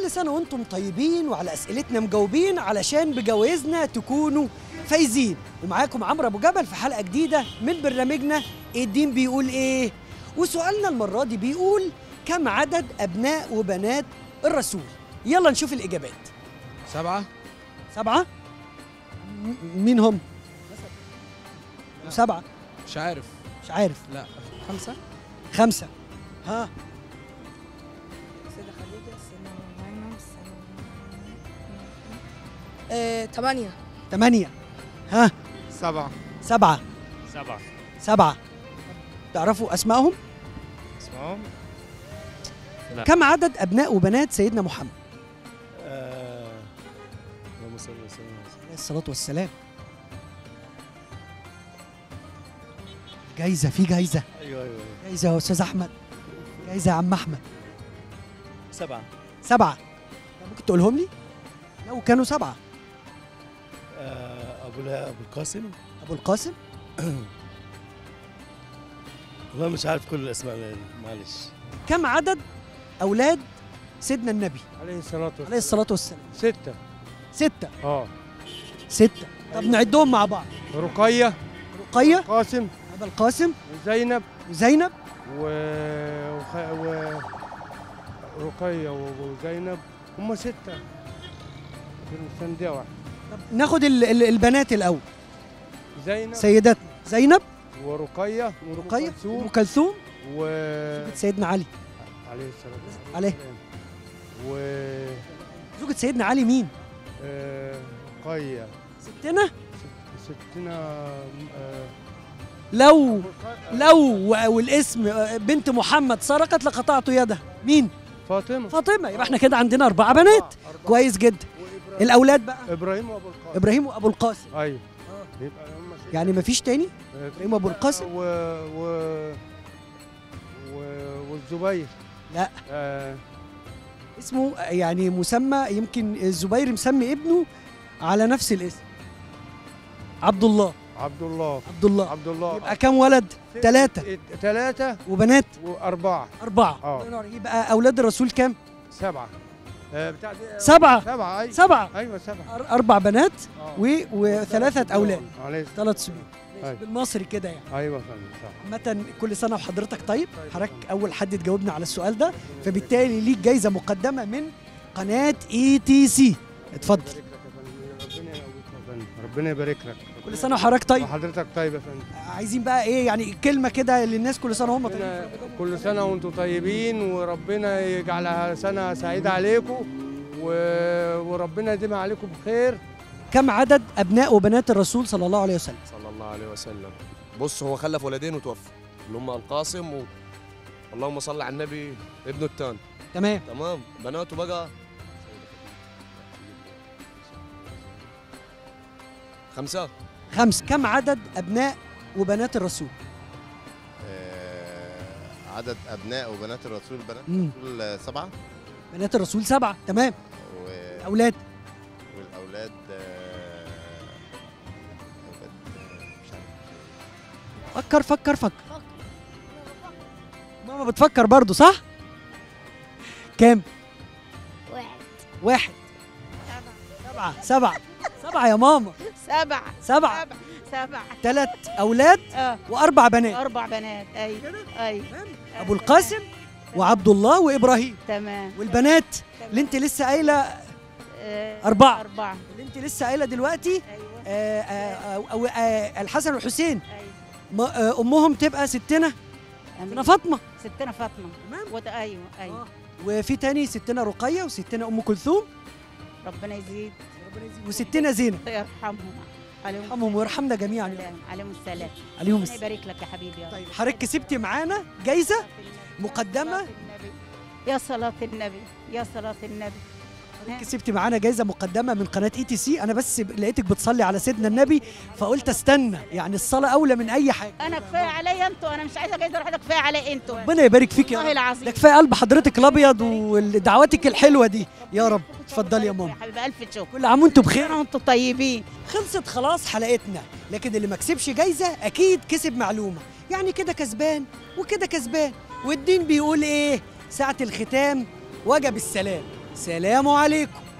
كل سنة وانتم طيبين وعلى أسئلتنا مجاوبين علشان بجوائزنا تكونوا فايزين ومعاكم عمرو أبو جبل في حلقة جديدة من برنامجنا إيه الدين بيقول إيه وسؤالنا المرة دي بيقول كم عدد أبناء وبنات الرسول يلا نشوف الإجابات سبعة سبعة م- مين هم؟ سبعة مش عارف مش عارف لا خمسة خمسة ها سيدة خديجة سيدنا مريم سيدنا ثمانية ثمانية ها سبعة سبعة سبعة سبعة تعرفوا أسمائهم؟ اسمهم لا. كم عدد أبناء وبنات سيدنا محمد؟ آه، اللهم صل وسلم على سيدنا عليه الصلاة والسلام جايزة في جايزة ايوه ايوه جايزة يا أستاذ أحمد جايزة يا عم أحمد سبعة سبعة ممكن تقولهم لي؟ لو كانوا سبعة آه، ابو لا ابو القاسم أبو القاسم والله مش عارف كل الاسماء معلش كم عدد أولاد سيدنا النبي عليه الصلاة والسلام عليه الصلاة والسلام ستة ستة اه ستة طب نعدهم مع بعض رقية رقية قاسم أبا القاسم وزينب وزينب و... وخ... و... رقية وزينب هم ستة في الصندوق واحد طب ناخد ال- ال- البنات الأول زينب سيدات زينب ورقية رقية أم وكلثوم كلثوم و سيدنا علي عليه الصلاة والسلام عليه. و زوجة سيدنا علي مين؟ آه، رقية ستنا ست- ستنا آه، لو لو و- والاسم آه، بنت محمد سرقت لقطعت يدها مين؟ فاطمة فاطمة يبقى احنا كده عندنا أربعة بنات أربعة. كويس جدا وإبراهيم- الأولاد بقى ابراهيم وابو القاسم إبراهيم وأبو القاسم ايوه يبقى هم ستة. يعني مفيش تاني؟ آه، إبراهيم وأبو القاسم؟ و و و والزبير لا. آه اسمه آه، يعني مسمى يمكن الزبير مسمي ابنه على نفس الاسم عبد الله عبد الله عبد الله عبد الله يبقى كام ولد؟ ثلاثة ثلاثة وبنات وأربعة أربعة آه. الله ينور. يبقى أولاد الرسول كام؟ سبعة آه بتاع دي سبعة سبعة أيوة سبعة أيوة سبعة أر- أربع بنات آه. و... وثلاثة أولاد عليه ثلاث سنين أيوة. بالمصري كده يعني أيوة فندم صح عامة كل سنة وحضرتك طيب طيب حضرتك طيب. أول حد تجاوبنا على السؤال ده فبالتالي ليك جايزة مقدمة من قناة اي تي سي اتفضل يبارك لك يا فندم. ربنا يقويك يا فندم ربنا يبارك لك كل سنة وحضرتك طيب وحضرتك طيب يا فندم عايزين بقى ايه يعني كلمة كده للناس كل سنة وهم طيبين ربنا كل سنة وانتم طيبين وربنا يجعلها سنة سعيدة عليكم و... وربنا يديمها عليكم بخير كم عدد أبناء وبنات الرسول صلى الله عليه وسلم صلى الله عليه وسلم بص هو خلف ولدين وتوفى اللي هم القاسم و... اللهم صل على النبي ابنه التاني تمام تمام بناته بقى خمسة خمس كم عدد أبناء وبنات الرسول آه، عدد ابناء وبنات الرسول بنات مم. الرسول سبعه بنات الرسول سبعة تمام و... أولاد والاولاد آه، أولاد، آه، مش عارف فكر فكر فكر ماما بتفكر برضو صح كام واحد واحد سبعة سبعة سبعة يا ماما سبعة سبعة سبعة سبعة ثلاث أولاد اه وأربع بنات أربع بنات أي أي أبو القاسم وعبد الله وإبراهيم تمام والبنات اللي أنت لسه قايلة أربعة. أربعة اللي أنت لسه قايلة دلوقتي أيوة آه، آه، أو أو آه، الحسن والحسين أيوة ما- آه، أمهم تبقى ستنا ستنا فاطمة ستنا فاطمة تمام وت... أيوة أيوة وفي تاني ستنا رقية وستنا أم كلثوم ربنا يزيد وستنا زينب يرحمهم عليهم يرحمهم ويرحمنا جميعا يا رب. السلام عليهم السلام عليهم ربنا السلام يبارك لك يا حبيبي يا رب. طيب حضرتك كسبتي معانا جايزة مقدمة يا صلاة النبي يا صلاة النبي كسبتي معانا جايزه مقدمه من قناه اي تي سي انا بس لقيتك بتصلي على سيدنا النبي فقلت استنى يعني الصلاه اولى من اي حاجه انا كفايه عليا انتوا انا مش عايزه جايزه لوحدك كفايه علي انتوا ربنا يبارك فيك يا والله رب العظيم ده كفايه قلب حضرتك الابيض ودعواتك الحلوه دي يا رب اتفضلي يا ماما يا حبيبي الف شكر كل عام وانتم بخير وانتوا طيبين خلصت خلاص حلقتنا لكن اللي ما كسبش جايزه اكيد كسب معلومه يعني كده كسبان وكده كسبان والدين بيقول ايه ساعه الختام وجب السلام سلام عليكم